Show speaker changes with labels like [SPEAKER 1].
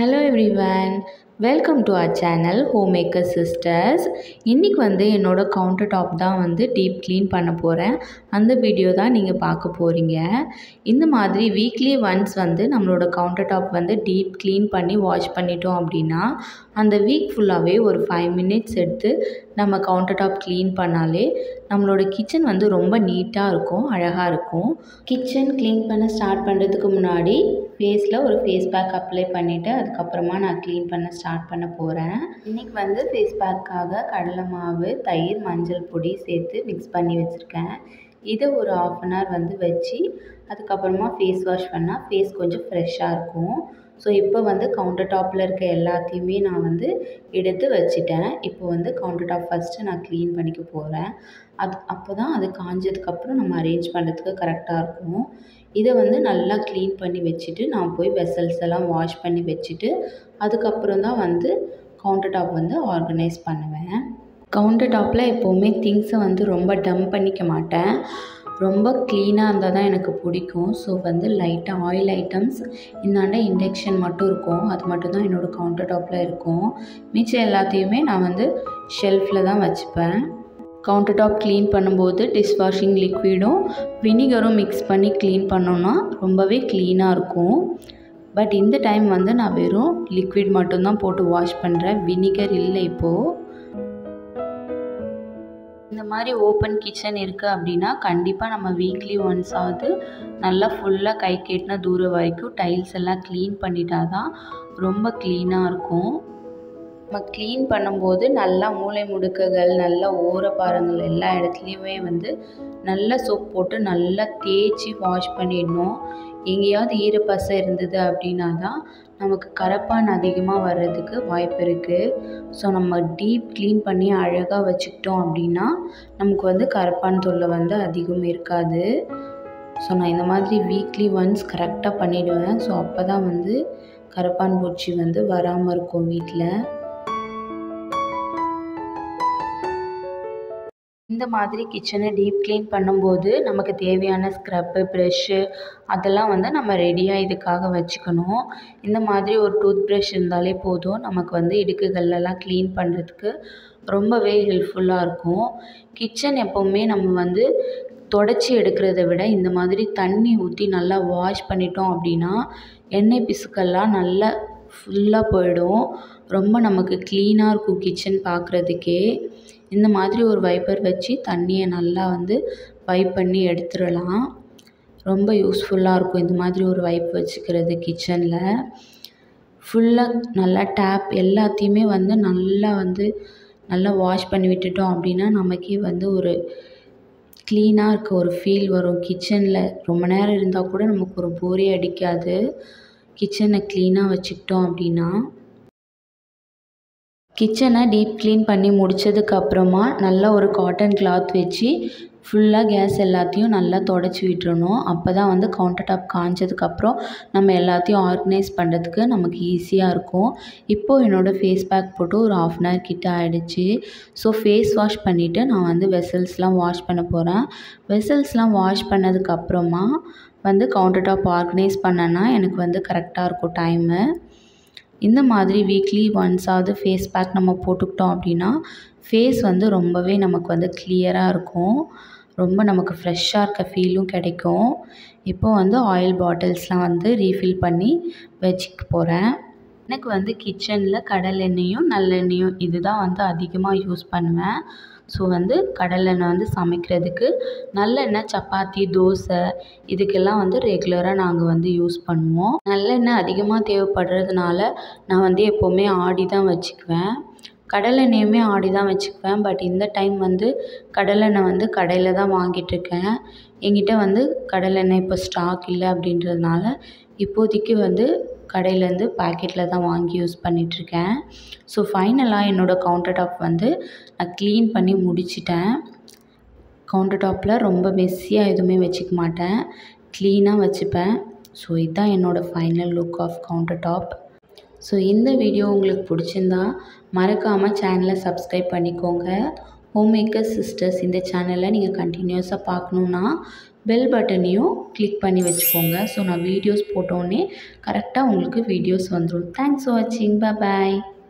[SPEAKER 1] hello everyone welcome to our channel homemaker sisters இன்றைக்கி வந்து என்னோடய கவுண்டர் டாப் தான் வந்து டீப் க்ளீன் பண்ண போகிறேன் அந்த வீடியோ தான் நீங்கள் பார்க்க போகிறீங்க இந்த மாதிரி வீக்லி ஒன்ஸ் வந்து நம்மளோட கவுண்டர் டாப் வந்து டீப் க்ளீன் பண்ணி வாஷ் பண்ணிட்டோம் அப்படின்னா அந்த வீக் ஃபுல்லாகவே ஒரு ஃபைவ் மினிட்ஸ் எடுத்து நம்ம கவுண்டர் டாப் க்ளீன் பண்ணாலே நம்மளோட கிச்சன் வந்து ரொம்ப நீட்டாக இருக்கும் அழகாக இருக்கும் கிச்சன் க்ளீன் பண்ண ஸ்டார்ட் பண்ணுறதுக்கு முன்னாடி ஃபேஸில் ஒரு ஃபேஸ் பேக் அப்ளை பண்ணிவிட்டு அதுக்கப்புறமா நான் க்ளீன் பண்ண ஸ்டார்ட் பண்ண போகிறேன் இன்றைக்கி வந்து ஃபேஸ் பேக்காக கடலை மாவு தயிர் மஞ்சள் பொடி சேர்த்து மிக்ஸ் பண்ணி வச்சுருக்கேன் இதை ஒரு ஆஃப் அன் ஹவர் வந்து வச்சு அதுக்கப்புறமா ஃபேஸ் வாஷ் பண்ணால் ஃபேஸ் கொஞ்சம் ஃப்ரெஷ்ஷாக இருக்கும் ஸோ இப்போ வந்து கவுண்டர் டாப்பில் இருக்க எல்லாத்தையுமே நான் வந்து எடுத்து வச்சுட்டேன் இப்போ வந்து கவுண்டர் டாப் ஃபஸ்ட்டு நான் க்ளீன் பண்ணிக்க போகிறேன் அது அப்போ தான் அது காஞ்சதுக்கப்புறம் நம்ம அரேஞ்ச் பண்ணுறதுக்கு கரெக்டாக இருக்கும் இதை வந்து நல்லா க்ளீன் பண்ணி வச்சுட்டு நான் போய் வெசல்ஸ் எல்லாம் வாஷ் பண்ணி வச்சுட்டு அதுக்கப்புறம் தான் வந்து கவுண்டர் டாப் வந்து ஆர்கனைஸ் பண்ணுவேன் கவுண்டர் டாப்பில் எப்போவுமே திங்ஸை வந்து ரொம்ப டம்ப் பண்ணிக்க மாட்டேன் ரொம்ப க்ளீனாக இருந்தால் தான் எனக்கு பிடிக்கும் ஸோ வந்து லைட்டாக ஆயில் ஐட்டம்ஸ் இந்தாண்ட இண்டக்ஷன் மட்டும் இருக்கும் அது மட்டும் தான் என்னோடய கவுண்டர் டாப்பில் இருக்கும் மிச்சம் எல்லாத்தையுமே நான் வந்து ஷெல்ஃபில் தான் வச்சுப்பேன் கவுண்டர் டாப் க்ளீன் பண்ணும்போது டிஷ் வாஷிங் லிக்விடும் வினிகரும் மிக்ஸ் பண்ணி க்ளீன் பண்ணோன்னா ரொம்பவே க்ளீனாக இருக்கும் பட் இந்த டைம் வந்து நான் வெறும் லிக்விட் மட்டும்தான் போட்டு வாஷ் பண்ணுறேன் வினிகர் இல்லை இப்போது இந்த மாதிரி ஓப்பன் கிச்சன் இருக்குது அப்படின்னா கண்டிப்பாக நம்ம வீக்லி ஒன்ஸ் ஆகுது நல்லா ஃபுல்லாக கை கெட்டின தூரம் வரைக்கும் டைல்ஸ் எல்லாம் க்ளீன் பண்ணிட்டா தான் ரொம்ப க்ளீனாக இருக்கும் நம்ம க்ளீன் பண்ணும்போது நல்லா மூளை முடுக்குகள் நல்லா ஓரப்பாரங்கள் எல்லா இடத்துலையுமே வந்து நல்லா சோப் போட்டு நல்லா தேய்ச்சி வாஷ் பண்ணிடணும் எங்கேயாவது ஈரப்பசை இருந்தது அப்படின்னா தான் நமக்கு கரப்பான் அதிகமாக வர்றதுக்கு வாய்ப்பு இருக்குது ஸோ நம்ம டீப் க்ளீன் பண்ணி அழகாக வச்சுக்கிட்டோம் அப்படின்னா நமக்கு வந்து கரப்பான் தொல்லை வந்து அதிகம் இருக்காது ஸோ நான் இந்த மாதிரி வீக்லி ஒன்ஸ் கரெக்டாக பண்ணிவிடுவேன் ஸோ அப்போ தான் வந்து கரப்பான் பூச்சி வந்து வராமல் இருக்கும் வீட்டில் இந்த மாதிரி கிச்சனை டீப் க்ளீன் பண்ணும்போது நமக்கு தேவையான ஸ்க்ரப்பு ப்ரெஷ்ஷு அதெல்லாம் வந்து நம்ம ரெடியாக இதுக்காக வச்சுக்கணும் இந்த மாதிரி ஒரு டூத் ப்ரஷ் இருந்தாலே போதும் நமக்கு வந்து இடுக்குகள்லாம் க்ளீன் பண்ணுறதுக்கு ரொம்பவே ஹெல்ப்ஃபுல்லாக இருக்கும் கிச்சன் எப்போவுமே நம்ம வந்து தொடச்சி எடுக்கிறத விட இந்த மாதிரி தண்ணி ஊற்றி நல்லா வாஷ் பண்ணிட்டோம் அப்படின்னா எண்ணெய் பிசுக்கெல்லாம் நல்லா ஃபுல்லாக போயிடும் ரொம்ப நமக்கு க்ளீனாக இருக்கும் கிச்சன் பார்க்குறதுக்கே இந்த மாதிரி ஒரு வைப்பர் வச்சு தண்ணியை நல்லா வந்து வைப் பண்ணி எடுத்துடலாம் ரொம்ப யூஸ்ஃபுல்லாக இருக்கும் இந்த மாதிரி ஒரு வைப் வச்சுக்கிறது கிச்சனில் ஃபுல்லாக நல்லா டேப் எல்லாத்தையுமே வந்து நல்லா வந்து நல்லா வாஷ் பண்ணி விட்டுட்டோம் அப்படின்னா நமக்கே வந்து ஒரு க்ளீனாக இருக்க ஒரு ஃபீல் வரும் கிச்சனில் ரொம்ப நேரம் இருந்தால் கூட நமக்கு ஒரு போரே அடிக்காது கிச்சனை க்ளீனாக வச்சுக்கிட்டோம் அப்படின்னா கிச்சனை டீப் க்ளீன் பண்ணி முடித்ததுக்கப்புறமா நல்லா ஒரு காட்டன் கிளாத் வச்சு ஃபுல்லாக கேஸ் எல்லாத்தையும் நல்லா தொடச்சி விட்டுறணும் அப்போ தான் வந்து கவுண்டர் டாப் காஞ்சதுக்கப்புறம் நம்ம எல்லாத்தையும் ஆர்கனைஸ் பண்ணுறதுக்கு நமக்கு ஈஸியாக இருக்கும் இப்போது என்னோடய ஃபேஸ் பேக் போட்டு ஒரு ஆஃப் அன் ஹவர் கிட்ட ஆகிடுச்சு ஸோ ஃபேஸ் வாஷ் பண்ணிவிட்டு நான் வந்து வெசல்ஸ்லாம் வாஷ் பண்ண போகிறேன் வெசல்ஸ்லாம் வாஷ் பண்ணதுக்கப்புறமா வந்து கவுண்டர் டாப் ஆர்கனைஸ் பண்ணேன்னா எனக்கு வந்து கரெக்டாக இருக்கும் டைமு இந்த மாதிரி வீக்லி ஒன்ஸாவது ஃபேஸ் பேக் நம்ம போட்டுக்கிட்டோம் அப்படின்னா ஃபேஸ் வந்து ரொம்பவே நமக்கு வந்து கிளியராக இருக்கும் ரொம்ப நமக்கு ஃப்ரெஷ்ஷாக இருக்க ஃபீலும் கிடைக்கும் இப்போது வந்து ஆயில் பாட்டில்ஸ்லாம் வந்து ரீஃபில் பண்ணி வச்சுக்க போகிறேன் எனக்கு வந்து கிச்சனில் கடல் எண்ணெயும் நல்லெண்ணெயும் இது தான் வந்து அதிகமாக யூஸ் பண்ணுவேன் ஸோ வந்து கடலெண்ணெய் வந்து சமைக்கிறதுக்கு நல்லெண்ணெய் சப்பாத்தி தோசை இதுக்கெல்லாம் வந்து ரெகுலராக நாங்கள் வந்து யூஸ் பண்ணுவோம் நல்லெண்ணெய் அதிகமாக தேவைப்படுறதுனால நான் வந்து எப்போவுமே ஆடி தான் வச்சுக்குவேன் கடலெண்ணெயுமே ஆடி தான் வச்சுக்குவேன் பட் இந்த டைம் வந்து கடலெண்ணெய் வந்து கடையில் தான் வாங்கிட்டுருக்கேன் என்கிட்ட வந்து கடலெண்ணெய் இப்போ ஸ்டாக் இல்லை அப்படின்றதுனால இப்போதைக்கு வந்து கடையிலேருந்து பாக்கெட்டில் தான் வாங்கி யூஸ் பண்ணிகிட்ருக்கேன் ஸோ ஃபைனலாக என்னோடய கவுண்டர் டாப் வந்து நான் க்ளீன் பண்ணி முடிச்சிட்டேன் கவுண்டர் டாப்பில் ரொம்ப மெஸ்ஸியாக எதுவுமே வச்சுக்க மாட்டேன் க்ளீனாக வச்சுப்பேன் ஸோ இதுதான் என்னோடய final look of countertop so இந்த வீடியோ உங்களுக்கு பிடிச்சிருந்தா மறக்காமல் சேனலை சப்ஸ்கிரைப் பண்ணிக்கோங்க ஹோம் மேக்கர் சிஸ்டர்ஸ் இந்த சேனலை நீங்கள் கண்டினியூஸாக பார்க்கணுன்னா பெல் பட்டனையும் கிளிக் பண்ணி வச்சுக்கோங்க ஸோ நான் வீடியோஸ் போட்டோன்னே கரெக்டாக உங்களுக்கு வீடியோஸ் வந்துடும் தேங்க்ஸ் ஃபார் வாட்சிங் பாய்